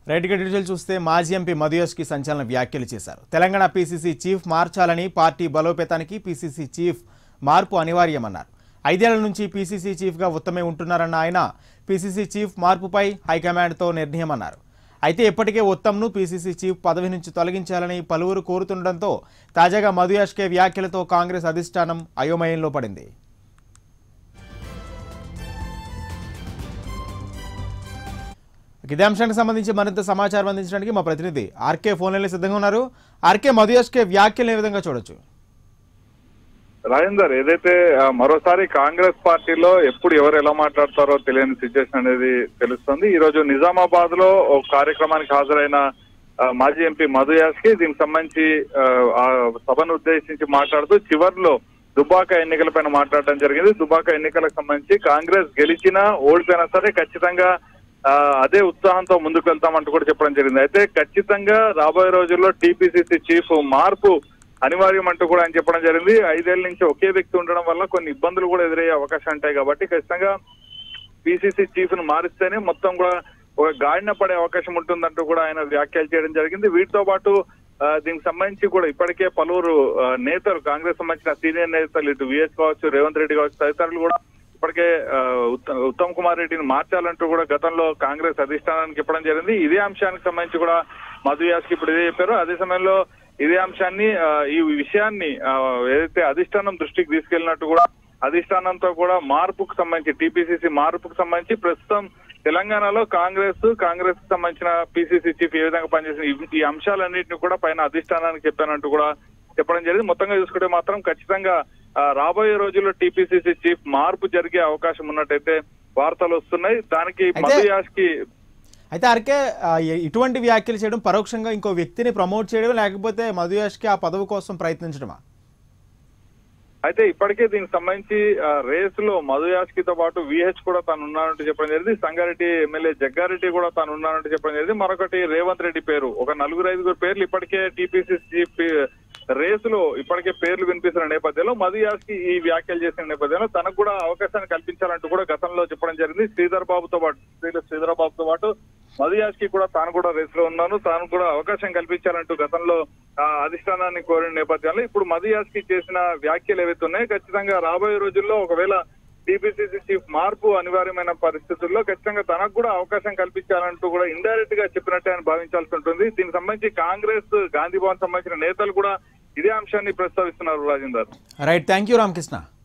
right గా detail చూస్తే మాజీ ఎంపీ మధుయస్కి సంచలన వ్యాఖ్యలు చేశారు తెలంగాణ పీసీసీ చీఫ్ మార్చాలని పార్టీ బలోపేతానికి పీసీసీ చీఫ్ మార్పు అనివార్యమన్నారు ఐదేళ్ల నుంచి పీసీసీ చీఫ్గా ఉత్తమే ఉంటున్నారన్న ఆయన పీసీసీ చీఫ్ మార్పుపై హైకమాండ్తో నిర్ణయం అన్నారు అయితే ఇప్పటికే ఉత్తమ్ను పీసీసీ చీఫ్ పదవి నుంచి తొలగించాలని పలువురు కోరుతుండటంతో తాజాగా మధుయాష్కే వ్యాఖ్యలతో కాంగ్రెస్ అధిష్టానం అయోమయంలో పడింది ఇదే అంశానికి సంబంధించి మరింత సమాచారం అందించడానికి మా ప్రతినిధి ఆర్కే ఫోన్ లైన్లో సిద్ధంగా ఉన్నారు ఆర్కే మధుయాష్కే వ్యాఖ్యలు ఏ విధంగా చూడొచ్చు రాజేందర్ ఏదైతే ఆ, మరోసారి కాంగ్రెస్ పార్టీలో ఎప్పుడు ఎవరు ఎలా మాట్లాడతారో తెలియని సిచ్యువేషన్ అనేది తెలుస్తుంది ఈ రోజు నిజామాబాద్ లో ఒక కార్యక్రమానికి హాజరైన ఆ, మాజీ ఎంపీ మధు యాస్కి దీనికి సంబంధించి ఆ, ఆ సభను ఉద్దేశించి మాట్లాడుతూ చివర్లో దుబాక ఎన్నికల పైన మాట్లాడడం జరిగింది దుబాక ఎన్నికలకు సంబంధించి కాంగ్రెస్ గెలిచినా ఓడిపోయినా సరే ఖచ్చితంగా ఆ, అదే ఉత్సాహంతో ముందుకు వెళ్తామంటూ కూడా చెప్పడం జరిగింది అయితే ఖచ్చితంగా రాబోయే రోజుల్లో టీపీసీసీ చీఫ్ మార్పు అనివార్యం అంటూ కూడా ఆయన చెప్పడం జరిగింది ఐదేళ్ల నుంచి ఒకే వ్యక్తి ఉండడం వల్ల కొన్ని ఇబ్బందులు కూడా ఎదురయ్యే అవకాశం ఉంటాయి కాబట్టి ఖచ్చితంగా పిసిసి చీఫ్ ను మారిస్తేనే మొత్తం కూడా ఒక గాడిన పడే అవకాశం ఉంటుందంటూ కూడా ఆయన వ్యాఖ్యలు చేయడం జరిగింది వీటితో పాటు ఆ, దీనికి సంబంధించి కూడా ఇప్పటికే పలువురు ఆ, నేతలు కాంగ్రెస్ సంబంధించిన సీనియర్ నేతలు ఇటు విఎస్ కావచ్చు రేవంత్ రెడ్డి కావచ్చు తదితరులు కూడా ఇప్పటికే ఆ, ఉత్త- ఉత్తమ్ కుమార్ రెడ్డిని మార్చాలంటూ కూడా గతంలో కాంగ్రెస్ అధిష్టానానికి చెప్పడం జరిగింది ఇదే అంశానికి సంబంధించి కూడా మధు యాస్కి ఇప్పుడు ఇదే చెప్పారు అదే సమయంలో ఇదే అంశాన్ని ఆ, ఈ విషయాన్ని ఆ, ఏదైతే అధిష్టానం దృష్టికి తీసుకెళ్లినట్టు కూడా అధిష్టానంతో కూడా మార్పుకు సంబంధించి టీపీసీసీ మార్పుకు సంబంధించి ప్రస్తుతం తెలంగాణలో కాంగ్రెస్ కాంగ్రెస్ కి సంబంధించిన పీసీసీ చీఫ్ ఏ విధంగా పనిచేసిన ఈ- ఈ అంశాలన్నింటినీ కూడా పైన అధిష్టానానికి చెప్పానంటూ కూడా చెప్పడం జరిగింది మొత్తంగా చూసుకుంటే మాత్రం ఖచ్చితంగా ఆ, రాబోయే రోజుల్లో టీపీసీసీ చీఫ్ మార్పు జరిగే అవకాశం ఉన్నట్టయితే వార్తలు వస్తున్నాయి దానికి అయితే- మధు యాష్కి అయితే అరకే ఆ, ఇ- ఇటువంటి వ్యాఖ్యలు చేయడం పరోక్షంగా ఇంకో వ్యక్తిని ప్రమోట్ చేయడం లేకపోతే మధుయాష్కి ఆ పదవి కోసం ప్రయత్నించడమా అయితే ఇప్పటికే దీనికి సంబంధించి ఆ, రేస్ లో మధు యాష్కితో పాటు విహెచ్ కూడా తాను ఉన్నానంటూ చెప్పడం జరిగింది సంగారెడ్డి ఎమ్మెల్యే జగ్గారెడ్డి కూడా తాను ఉన్నానంటూ చెప్పడం జరిగింది మరొకటి రేవంత్ రెడ్డి పేరు ఒక నలుగురు ఐదుగురు పేర్లు ఇప్పటికే టీపీసీ రేసులో ఇప్పటికే పేర్లు వినిపిస్తున్న నేపథ్యంలో మధు యాష్కి ఈ వ్యాఖ్యలు చేసిన నేపథ్యంలో తనకు కూడా అవకాశాన్ని కల్పించాలంటూ కూడా గతంలో చెప్పడం జరిగింది శ్రీధర్ బాబుతో పాటు శ్రీధర్ శ్రీధర్ బాబుతో పాటు మధు యాష్కి కూడా తాను కూడా రేస్ లో ఉన్నాను తాను కూడా అవకాశం కల్పించాలంటూ గతంలో ఆ, అధిష్టానాన్ని కోరిన నేపథ్యంలో ఇప్పుడు మధు యాష్కి చేసిన వ్యాఖ్యలు ఏవైతే ఉన్నాయో ఖచ్చితంగా రాబోయే రోజుల్లో ఒకవేళ టీపీసీసీ చీఫ్ మార్పు అనివార్యమైన పరిస్థితుల్లో ఖచ్చితంగా తనకు కూడా అవకాశం కల్పించాలంటూ కూడా ఇండైరెక్ట్ గా చెప్పినట్టే ఆయన భావించాల్సి ఉంటుంది దీనికి సంబంధించి కాంగ్రెస్ గాంధీ భవన్ సంబంధించిన నేతలు కూడా ఇదే అంశాన్ని ప్రస్తావిస్తున్నారు Rajender right thank you Ramakrishna